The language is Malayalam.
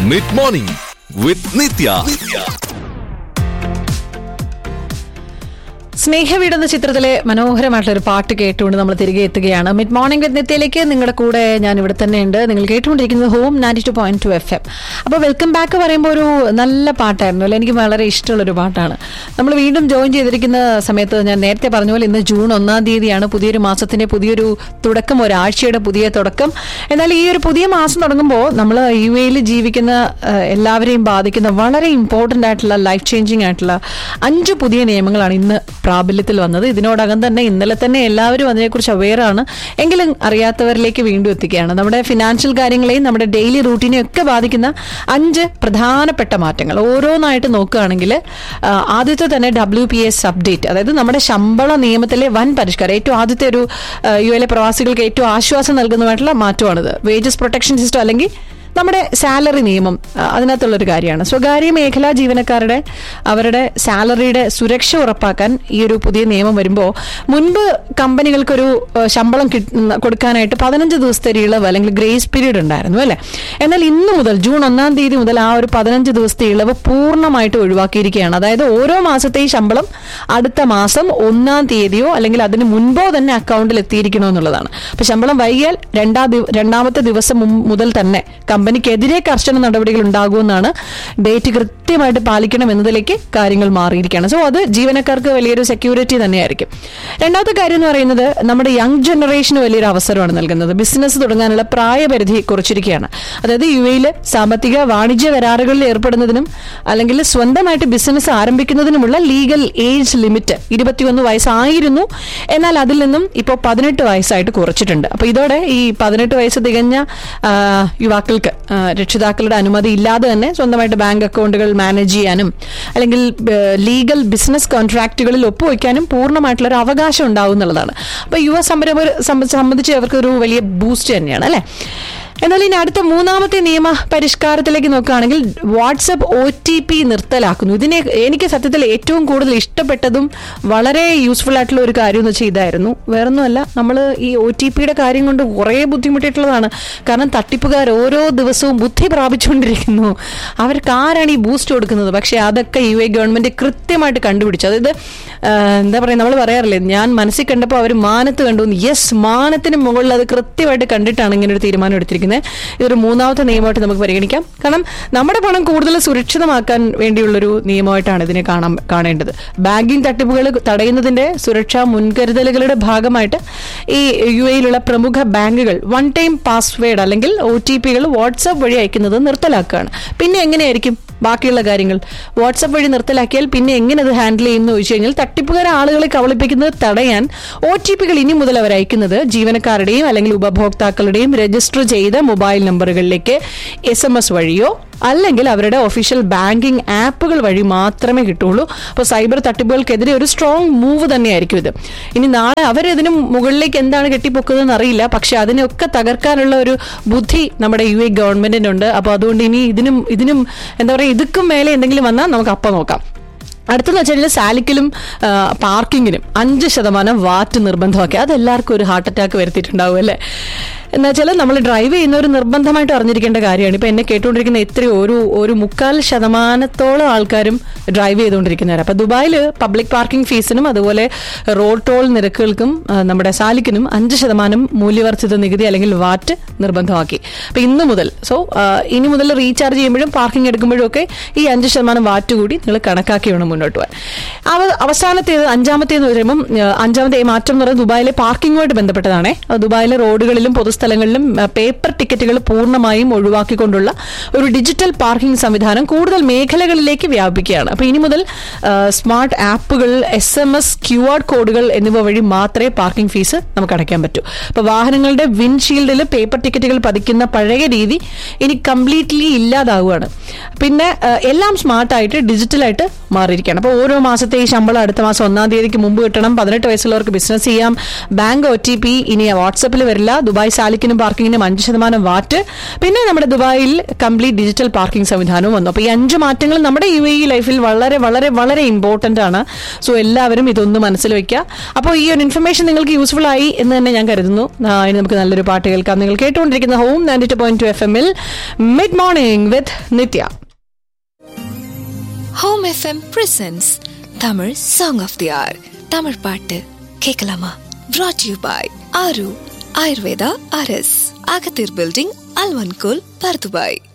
മിഡ് മോർണിംഗ് വിത്ത് നിത്യ സ്നേഹവീട് എന്ന ചിത്രത്തിലെ മനോഹരമായിട്ടുള്ള ഒരു പാട്ട് കേട്ടുകൊണ്ട് നമ്മൾ തിരികെ എത്തുകയാണ് മിഡ് മോർണിംഗ് വിത്ത് നിത്യയിലേക്ക് നിങ്ങളുടെ കൂടെ ഞാൻ ഇവിടെ തന്നെ ഉണ്ട് നിങ്ങൾ കേട്ടുകൊണ്ടിരിക്കുന്നത് home ninety two point two F M അപ്പോൾ വെൽക്കം ബാക്ക് പറയുമ്പോൾ ഒരു നല്ല പാട്ടായിരുന്നു അല്ലെ എനിക്ക് വളരെ ഇഷ്ടമുള്ള ഒരു പാട്ടാണ് നമ്മൾ വീണ്ടും ജോയിൻ ചെയ്തിരിക്കുന്ന സമയത്ത് ഞാൻ നേരത്തെ പറഞ്ഞ പോലെ ഇന്ന് ജൂൺ ഒന്നാം തീയതിയാണ് പുതിയൊരു മാസത്തിന്റെ പുതിയൊരു തുടക്കം ഒരാഴ്ചയുടെ പുതിയ തുടക്കം എന്നാൽ ഈ ഒരു പുതിയ മാസം തുടങ്ങുമ്പോൾ നമ്മൾ യു എയിൽ ജീവിക്കുന്ന ആ, എല്ലാവരെയും ബാധിക്കുന്ന വളരെ ഇമ്പോർട്ടൻ്റ് ആയിട്ടുള്ള ലൈഫ് ചേഞ്ചിങ് ആയിട്ടുള്ള അഞ്ച് പുതിയ നിയമങ്ങളാണ് ഇന്ന് പ്രാബല്യത്തിൽ വന്നത് ഇതിനോടകം തന്നെ ഇന്നലെ തന്നെ എല്ലാവരും അതിനെക്കുറിച്ച് അവെയർ ആണ് എങ്കിലും അറിയാത്തവരിലേക്ക് വീണ്ടും എത്തിക്കുകയാണ് നമ്മുടെ ഫിനാൻഷ്യൽ കാര്യങ്ങളെയും നമ്മുടെ ഡെയിലി റൂട്ടീനെയും ഒക്കെ ബാധിക്കുന്ന അഞ്ച് പ്രധാനപ്പെട്ട മാറ്റങ്ങൾ ഓരോന്നായിട്ട് നോക്കുകയാണെങ്കിൽ ആ, ആദ്യത്തെ തന്നെ ഡബ്ല്യു പി എസ് അപ്ഡേറ്റ് അതായത് നമ്മുടെ ശമ്പള നിയമത്തിലെ വൻ പരിഷ്കാരം ഏറ്റവും ആദ്യത്തെ ഒരു ആ, യു എയിലെ പ്രവാസികൾക്ക് ഏറ്റവും ആശ്വാസം നൽകുന്നതായിട്ടുള്ള മാറ്റമാണിത് വേജസ് പ്രൊട്ടക്ഷൻ സിസ്റ്റം അല്ലെങ്കിൽ നമ്മുടെ സാലറി നിയമം ആ, അതിനകത്തുള്ളൊരു കാര്യമാണ് സ്വകാര്യ മേഖലാ ജീവനക്കാരുടെ അവരുടെ സാലറിയുടെ സുരക്ഷ ഉറപ്പാക്കാൻ ഈ ഒരു പുതിയ നിയമം വരുമ്പോൾ മുൻപ് കമ്പനികൾക്കൊരു ആ, ശമ്പളം കിട്ടുന്ന- കൊടുക്കാനായിട്ട് പതിനഞ്ച് ദിവസത്തെ ഒരു ഇളവ് അല്ലെങ്കിൽ ഗ്രേസ് പീരീഡ് ഉണ്ടായിരുന്നു അല്ലേ എന്നാൽ ഇന്ന് മുതൽ ജൂൺ ഒന്നാം തീയതി മുതൽ ആ ഒരു പതിനഞ്ച് ദിവസത്തെ ഇളവ് പൂർണ്ണമായിട്ട് ഒഴിവാക്കിയിരിക്കുകയാണ് അതായത് ഓരോ മാസത്തെയും ശമ്പളം അടുത്ത മാസം ഒന്നാം തീയതിയോ അല്ലെങ്കിൽ അതിന് മുൻപോ തന്നെ അക്കൗണ്ടിൽ എത്തിയിരിക്കണമെന്നുള്ളതാണ് അപ്പൊ ശമ്പളം വൈകിയാൽ രണ്ടാം ദിവ- രണ്ടാമത്തെ ദിവസം മും- മുതൽ തന്നെ കമ്പനിക്കെതിരെ കർശന നടപടികൾ ഉണ്ടാകുമെന്നാണ് ഡേറ്റ് കൃത്യമായിട്ട് പാലിക്കണം എന്നതിലേക്ക് കാര്യങ്ങൾ മാറിയിരിക്കുകയാണ് സോ അത് ജീവനക്കാർക്ക് വലിയൊരു സെക്യൂരിറ്റി തന്നെയായിരിക്കും രണ്ടാമത്തെ കാര്യം എന്ന് പറയുന്നത് നമ്മുടെ യങ് ജനറേഷന് വലിയൊരു അവസരമാണ് നൽകുന്നത് ബിസിനസ് തുടങ്ങാനുള്ള പ്രായപരിധി കുറച്ചിരിക്കുകയാണ് അതായത് യു എയിൽ സാമ്പത്തിക വാണിജ്യ കരാറുകളിൽ ഏർപ്പെടുന്നതിനും അല്ലെങ്കിൽ സ്വന്തമായിട്ട് ബിസിനസ് ആരംഭിക്കുന്നതിനുമുള്ള ലീഗൽ ഏജ് ലിമിറ്റ് ഇരുപത്തിയൊന്ന് വയസ്സായിരുന്നു എന്നാൽ അതിൽ നിന്നും ഇപ്പോൾ പതിനെട്ട് വയസ്സായിട്ട് കുറച്ചിട്ടുണ്ട് അപ്പൊ ഇതോടെ ഈ പതിനെട്ട് വയസ്സ് തികഞ്ഞ ആ, യുവാക്കൾക്ക് ആ, രക്ഷിതാക്കളുടെ അനുമതി ഇല്ലാതെ തന്നെ സ്വന്തമായിട്ട് ബാങ്ക് അക്കൗണ്ടുകൾ മാനേജ് ചെയ്യാനും അല്ലെങ്കിൽ ലീഗൽ ബിസിനസ് കോൺട്രാക്റ്റുകളിൽ ഒപ്പുവെക്കാനും പൂർണ്ണമായിട്ടുള്ള ഒരു അവകാശം ഉണ്ടാവും എന്നുള്ളതാണ് അപ്പൊ യുവ സംരംഭകർ സംബ- സംബന്ധിച്ച് അവർക്ക് ഒരു വലിയ ബൂസ്റ്റ് തന്നെയാണ് അല്ലെ എന്നാൽ ഇനി അടുത്ത മൂന്നാമത്തെ നിയമ പരിഷ്കാരത്തിലേക്ക് നോക്കുകയാണെങ്കിൽ വാട്സപ്പ് ഒ ടി പി നിർത്തലാക്കുന്നു ഇതിനെ എനിക്ക് സത്യത്തിൽ ഏറ്റവും കൂടുതൽ ഇഷ്ടപ്പെട്ടതും വളരെ യൂസ്ഫുൾ ആയിട്ടുള്ള ഒരു കാര്യം എന്ന് വെച്ചാൽ ഇതായിരുന്നു വേറൊന്നുമല്ല നമ്മൾ ഈ ഒ ടി പിയുടെ കാര്യം കൊണ്ട് കുറേ ബുദ്ധിമുട്ടിയിട്ടുള്ളതാണ് കാരണം തട്ടിപ്പുകാർ ഓരോ ദിവസവും ബുദ്ധി പ്രാപിച്ചുകൊണ്ടിരിക്കുന്നു അവർക്ക് ആരാണ് ഈ ബൂസ്റ്റ് കൊടുക്കുന്നത് പക്ഷേ അതൊക്കെ യു എ ഗവൺമെന്റ് കൃത്യമായിട്ട് കണ്ടുപിടിച്ചു അതായത് ആ, എന്താ പറയുക നമ്മൾ പറയാറില്ലേ ഞാൻ മനസ്സിൽ കണ്ടപ്പോൾ അവർ മാനത്ത് കണ്ടു യെസ് മാനത്തിന് മുകളിൽ അത് കൃത്യമായിട്ട് കണ്ടിട്ടാണ് ഇങ്ങനെ ഒരു തീരുമാനം എടുത്തിരിക്കുന്നത് ഇതൊരു മൂന്നാമത്തെ നിയമമായിട്ട് നമുക്ക് പരിഗണിക്കാം കാരണം നമ്മുടെ പണം കൂടുതൽ സുരക്ഷിതമാക്കാൻ വേണ്ടിയുള്ളൊരു നിയമമായിട്ടാണ് ഇതിനെ കാണാൻ കാണേണ്ടത് ബാങ്കിങ് തട്ടിപ്പുകൾ തടയുന്നതിന്റെ സുരക്ഷാ മുൻകരുതലുകളുടെ ഭാഗമായിട്ട് ഈ യു എയിലുള്ള പ്രമുഖ ബാങ്കുകൾ വൺ ടൈം പാസ്വേഡ് അല്ലെങ്കിൽ ഒ ടി പികൾ വാട്സാപ്പ് വഴി അയക്കുന്നത് നിർത്തലാക്കുകയാണ് പിന്നെ എങ്ങനെയായിരിക്കും ബാക്കിയുള്ള കാര്യങ്ങൾ വാട്സപ്പ് വഴി നിർത്തലാക്കിയാൽ പിന്നെ എങ്ങനെ അത് ഹാൻഡിൽ ചെയ്യുന്നു ചോദിച്ചു കഴിഞ്ഞാൽ തട്ടിപ്പുകാർ ആളുകളെ കബളിപ്പിക്കുന്നത് തടയാൻ ഒ ടി പികൾ ഇനി മുതൽ അവർ അയക്കുന്നത് ജീവനക്കാരുടെയും അല്ലെങ്കിൽ ഉപഭോക്താക്കളുടെയും രജിസ്റ്റർ ചെയ്ത മൊബൈൽ നമ്പറുകളിലേക്ക് എസ് എം എസ് വഴിയോ അല്ലെങ്കിൽ അവരുടെ ഒഫീഷ്യൽ ബാങ്കിംഗ് ആപ്പുകൾ വഴി മാത്രമേ കിട്ടുള്ളൂ അപ്പോൾ സൈബർ തട്ടിപ്പുകൾക്കെതിരെ ഒരു സ്ട്രോങ് മൂവ് തന്നെയായിരിക്കും ഇത് ഇനി നാളെ അവരിതിന് മുകളിലേക്ക് എന്താണ് കെട്ടിപ്പൊക്കുന്നതെന്ന് അറിയില്ല പക്ഷെ അതിനൊക്കെ തകർക്കാനുള്ള ഒരു ബുദ്ധി നമ്മുടെ യു എ ഗവൺമെന്റിനുണ്ട് അപ്പോൾ അതുകൊണ്ട് ഇനി ഇതിനും ഇതിനും എന്താ പറയുക ഇതുക്കും മേലെ എന്തെങ്കിലും വന്നാൽ നമുക്ക് അപ്പം നോക്കാം അടുത്തെന്ന് വെച്ച് കഴിഞ്ഞാൽ സാലിക്കിലും ആ, പാർക്കിങ്ങിനും അഞ്ച് ശതമാനം വാറ്റ് നിർബന്ധമാക്കി അത് എല്ലാവർക്കും ഒരു ഹാർട്ട് അറ്റാക്ക് വരുത്തിയിട്ടുണ്ടാവും അല്ലേ എന്ന് വെച്ചാൽ നമ്മൾ ഡ്രൈവ് ചെയ്യുന്നവർ നിർബന്ധമായിട്ട് അറിഞ്ഞിരിക്കേണ്ട കാര്യമാണ് ഇപ്പൊ എന്നെ കേട്ടുകൊണ്ടിരിക്കുന്ന എത്രയോ ഒരു ഒരു മുക്കാൽ ശതമാനത്തോളം ആൾക്കാരും ഡ്രൈവ് ചെയ്തുകൊണ്ടിരിക്കുന്നവരാണ് അപ്പൊ ദുബായിൽ പബ്ലിക് പാർക്കിംഗ് ഫീസിനും അതുപോലെ റോഡ് ടോൾ നിരക്കുകൾക്കും ആ, നമ്മുടെ സാലിക്കിനും അഞ്ച് ശതമാനം മൂല്യവർദ്ധിത നികുതി അല്ലെങ്കിൽ വാറ്റ് നിർബന്ധമാക്കി അപ്പൊ ഇന്ന് മുതൽ സോ ഇനി മുതൽ റീചാർജ് ചെയ്യുമ്പോഴും പാർക്കിംഗ് എടുക്കുമ്പോഴും ഒക്കെ ഈ അഞ്ച് ശതമാനം വാറ്റ് കൂടി നിങ്ങൾ കണക്കാക്കി വേണം മുന്നോട്ട് പോകാൻ അവ അവസാനത്തേത് അഞ്ചാമത്തേന്ന് പറയുമ്പം ആ, അഞ്ചാമത്തെ മാറ്റം എന്ന് പറയുന്നത് ദുബായിലെ പാർക്കിങ്ങുമായിട്ട് ബന്ധപ്പെട്ടതാണേ അത് ദുബായിലെ റോഡുകളിലും പൊതുസ്ഥലങ്ങളിലും ആ, പേപ്പർ ടിക്കറ്റുകൾ പൂർണ്ണമായും ഒഴിവാക്കിക്കൊണ്ടുള്ള ഒരു ഡിജിറ്റൽ പാർക്കിംഗ് സംവിധാനം കൂടുതൽ മേഖലകളിലേക്ക് വ്യാപിക്കുകയാണ് അപ്പൊ ഇനി മുതൽ ആ, സ്മാർട്ട് ആപ്പുകൾ S M S Q R കോഡുകൾ എന്നിവ വഴി മാത്രമേ പാർക്കിംഗ് ഫീസ് നമുക്ക് അടയ്ക്കാൻ പറ്റൂ അപ്പൊ വാഹനങ്ങളുടെ വിൻഷീൽഡിൽ പേപ്പർ ടിക്കറ്റുകൾ പതിക്കുന്ന പഴയ രീതി ഇനി കംപ്ലീറ്റ്ലി ഇല്ലാതാവുകയാണ് പിന്നെ ആ, എല്ലാം സ്മാർട്ടായിട്ട് ഡിജിറ്റലായിട്ട് മാറിയിരിക്കുകയാണ് അപ്പോൾ ഓരോ മാസത്തെ ഈ ശമ്പളം അടുത്ത മാസം ഒന്നാം തീയതിക്ക് മുമ്പ് കിട്ടണം പതിനെട്ട് വയസ്സുള്ളവർക്ക് ബിസിനസ് ചെയ്യാം ബാങ്ക് ഒ ടി പി ഇനി വാട്സപ്പിൽ വരില്ല ദുബായ് സാലി ലാലിക്കിനും പാർക്കിങ്ങിനും അഞ്ച് ശതമാനം വാറ്റ് പിന്നെ നമ്മുടെ ദുബായിൽ കംപ്ലീറ്റ് ഡിജിറ്റൽ പാർക്കിംഗ് സംവിധാനവും വന്നു അപ്പോൾ ഈ അഞ്ച് മാറ്റങ്ങൾ നമ്മുടെ യു എ ഇ ലൈഫിൽ വളരെ വളരെ വളരെ ഇമ്പോർട്ടന്റ് ആണ് സോ എല്ലാവരും ഇതൊന്ന് മനസ്സിൽ വെക്കുക അപ്പോൾ ഈ ഒരു ഇൻഫർമേഷൻ നിങ്ങൾക്ക് യൂസ്ഫുൾ ആയി എന്ന് തന്നെ ഞാൻ കരുതുന്നു ആ, ഇനി നമുക്ക് നല്ലൊരു പാട്ട് കേൾക്കാം നിങ്ങൾ കേട്ടുകൊണ്ടിരിക്കുന്ന home ninety two point two F എമ്മിൽ mid morning with Nithya home FM presents Tamil song of the hour Tamil பாட்டு கேட்கலாமா brought you by Aaru Ayurveda அரஸ் அகத்தீர் பில்டிங் அல்வன்கோல் பர்துபாய்